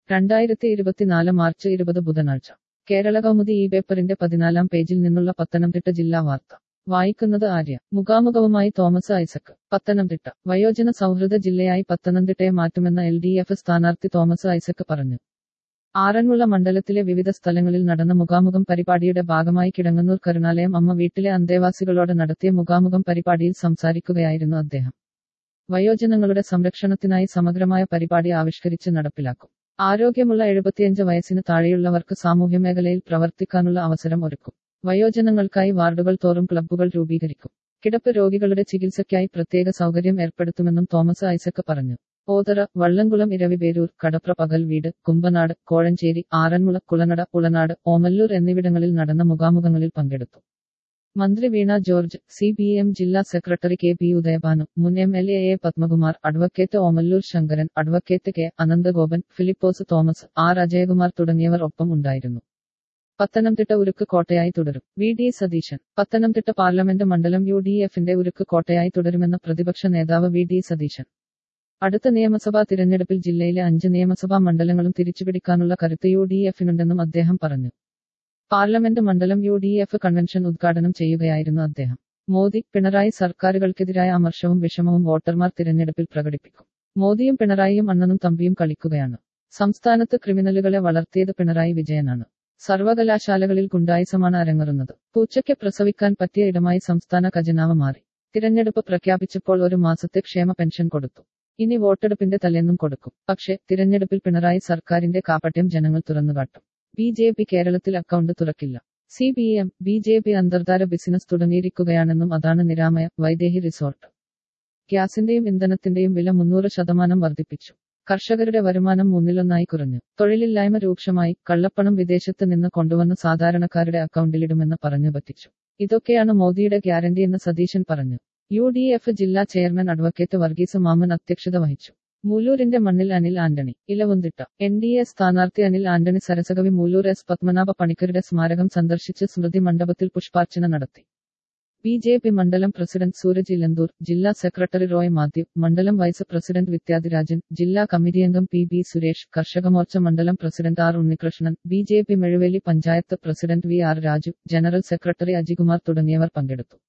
രണ്ടായിരത്തി ഇരുപത്തിനാല് മാർച്ച് ഇരുപത് ബുധനാഴ്ച കേരള കൗമുദി ഈ പേപ്പറിന്റെ പതിനാലാം പേജിൽ നിന്നുള്ള പത്തനംതിട്ട ജില്ലാ വാർത്ത വായിക്കുന്നത് ആര്യ മുഖാമുഖവുമായി തോമസ് ഐസക് പത്തനംതിട്ട വയോജന സൗഹൃദ ജില്ലയായി പത്തനംതിട്ടയെ മാറ്റുമെന്ന എൽ ഡി എഫ് സ്ഥാനാർത്ഥി തോമസ് ഐസക് പറഞ്ഞു ആറന്മുള മണ്ഡലത്തിലെ വിവിധ സ്ഥലങ്ങളിൽ നടന്ന മുഖാമുഖം പരിപാടിയുടെ ഭാഗമായി കിടങ്ങന്നൂർ കരുണാലയം അമ്മ വീട്ടിലെ അന്തേവാസികളോട് നടത്തിയ മുഖാമുഖം പരിപാടിയിൽ സംസാരിക്കുകയായിരുന്നു അദ്ദേഹം വയോജനങ്ങളുടെ സംരക്ഷണത്തിനായി സമഗ്രമായ പരിപാടി ആവിഷ്കരിച്ച് നടപ്പിലാക്കും ആരോഗ്യമുള്ള എഴുപത്തിയഞ്ച് വയസ്സിന് താഴെയുള്ളവർക്ക് സാമൂഹ്യമേഖലയിൽ പ്രവർത്തിക്കാനുള്ള അവസരം ഒരുക്കും വയോജനങ്ങൾക്കായി വാർഡുകൾ തോറും ക്ലബ്ബുകൾ രൂപീകരിക്കും കിടപ്പ് രോഗികളുടെ ചികിത്സയ്ക്കായി പ്രത്യേക സൗകര്യം ഏർപ്പെടുത്തുമെന്നും തോമസ് ഐസക് പറഞ്ഞു ഓതറ വള്ളംകുളം ഇരവിപേരൂർ കടപ്ര പകൽ വീട് കുമ്പനാട് കോഴഞ്ചേരി ആറന്മുള കുളനട ഉളനാട് ഓമല്ലൂർ എന്നിവിടങ്ങളിൽ നടന്ന മുഖാമുഖങ്ങളിൽ പങ്കെടുത്തു മന്ത്രി Veena George C B M ജില്ലാ സെക്രട്ടറി കെ പി ഉദയഭാനു മുൻ M L A Padmakumar advocate Omallur Sankaran advocate K Ananthagopan Philipose Thomas R Ajayakumar തുടങ്ങിയവർ ഒപ്പം ഉണ്ടായിരുന്നു പത്തനംതിട്ട ഉരുക്ക് കോട്ടയായി തുടരും V D Satheesan Pathanamthitta parliament മണ്ഡലം യു ഡി എഫിന്റെ ഉരുക്ക് കോട്ടയായി തുടരുമെന്ന പ്രതിപക്ഷ നേതാവ് വി ഡി സതീശൻ അടുത്ത നിയമസഭാ തിരഞ്ഞെടുപ്പിൽ ജില്ലയിലെ അഞ്ച് നിയമസഭാ മണ്ഡലങ്ങളും തിരിച്ചുപിടിക്കാനുള്ള കരുത്ത് യു ഡി എഫിനുണ്ടെന്നും അദ്ദേഹം പറഞ്ഞു പാർലമെന്റ് മണ്ഡലം യു ഡി എഫ് കൺവെൻഷൻ ഉദ്ഘാടനം ചെയ്യുകയായിരുന്നു അദ്ദേഹം മോദി പിണറായി സർക്കാരുകൾക്കെതിരായ അമർഷവും വിഷമവും വോട്ടർമാർ തിരഞ്ഞെടുപ്പിൽ പ്രകടിപ്പിക്കും മോദിയും പിണറായിയും അണ്ണനും തമ്പിയും കളിക്കുകയാണ് സംസ്ഥാനത്ത് ക്രിമിനലുകളെ വളർത്തിയത് പിണറായി വിജയനാണ് സർവകലാശാലകളിൽ ഗുണ്ടായിസമാണ് അരങ്ങറുന്നത് പൂച്ചയ്ക്ക് പ്രസവിക്കാൻ പറ്റിയ ഇടമായി സംസ്ഥാന ഖജനാവ് മാറി തിരഞ്ഞെടുപ്പ് പ്രഖ്യാപിച്ചപ്പോൾ ഒരു മാസത്തെ ക്ഷേമ പെൻഷൻ കൊടുത്തു ഇനി വോട്ടെടുപ്പിന്റെ തലേന്നും കൊടുക്കും പക്ഷേ തിരഞ്ഞെടുപ്പിൽ പിണറായി സർക്കാരിന്റെ കാപ്പട്യം ജനങ്ങൾ തുറന്നുകാട്ടും ബി ജെ പി കേരളത്തിൽ അക്കൗണ്ട് തുറക്കില്ല C P M B J P അന്തർധാര ബിസിനസ് തുടങ്ങിയിരിക്കുകയാണെന്നും അതാണ് നിരാമയ വൈദേഹി റിസോർട്ട് ഗ്യാസിന്റെയും ഇന്ധനത്തിന്റെയും വില മുന്നൂറ് ശതമാനം വർദ്ധിപ്പിച്ചു കർഷകരുടെ വരുമാനം മൂന്നിലൊന്നായി കുറഞ്ഞു തൊഴിലില്ലായ്മ രൂക്ഷമായി കള്ളപ്പണം വിദേശത്ത് നിന്ന് കൊണ്ടുവന്ന് സാധാരണക്കാരുടെ അക്കൗണ്ടിലിടുമെന്ന് പറഞ്ഞു പറ്റിച്ചു ഇതൊക്കെയാണ് മോദിയുടെ ഗ്യാരണ്ടി എന്ന് സതീശൻ പറഞ്ഞു യു ഡി എഫ് ജില്ലാ ചെയർമാൻ അഡ്വക്കേറ്റ് വർഗീസ് മാമൻ അധ്യക്ഷത വഹിച്ചു മൂലൂരിന്റെ മണ്ണിൽ Anil Antony Elavumthitta N D A സ്ഥാനാർത്ഥി അനിൽ ആന്റണി സരസകവി മൂലൂർ എസ് പത്മനാഭ പണിക്കരുടെ സ്മാരകം സന്ദർശിച്ച് സ്മൃതി മണ്ഡപത്തിൽ പുഷ്പാർച്ചന നടത്തി ബി ജെ പി മണ്ഡലം പ്രസിഡന്റ് സൂരജ് ഇലന്തൂർ ജില്ലാ സെക്രട്ടറി റോയ് മാത്യു മണ്ഡലം വൈസ് പ്രസിഡന്റ് വിദ്യാധിരാജൻ ജില്ലാ കമ്മിറ്റി അംഗം പി ബി സുരേഷ് കർഷകമോർച്ച മണ്ഡലം president R Unnikrishnan B J P Mezhuveli panchayat president V R Raju general secretary Ajikumar തുടങ്ങിയവർ പങ്കെടുത്തു